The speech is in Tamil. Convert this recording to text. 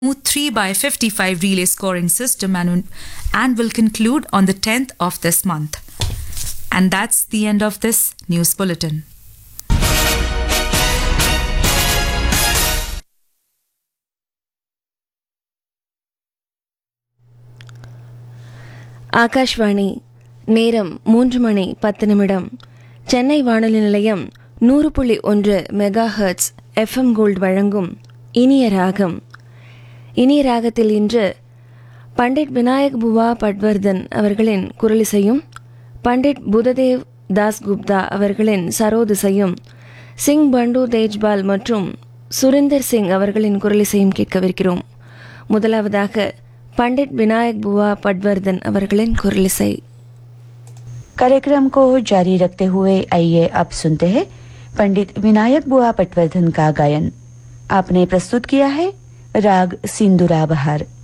3 by 55 relay scoring system and, and will conclude on the 10th of this month. And that's the end of this news bulletin. Akashvani நேரம் மூன்று மணி பத்து நிமிடம் சென்னை வானொலி நிலையம் நூறு புள்ளி ஒன்று மெகா ஹெர்ட்ஸ் எஃப்எம் கோல்ட் வழங்கும் இனிய ராகம் இனிய ராகத்தில் இன்று பண்டிட் விநாயக் புவா பட்வர்தன் அவர்களின் குரலிசையும் பண்டிட் புததேவ் தாஸ் குப்தா அவர்களின் சரோதிசையும் சிங் பண்டு தேஜ்பால் மற்றும் சுரிந்தர் சிங் அவர்களின் குரலிசையும் கேட்கவிருக்கிறோம் முதலாவதாக பண்டிட் விநாயக் புவா பட்வர்தன் அவர்களின் குரலிசை कार्यक्रम को जारी रखते हुए आइए अब सुनते हैं पंडित विनायक बुआ पटवर्धन का गायन आपने प्रस्तुत किया है राग सिंदूरा बहार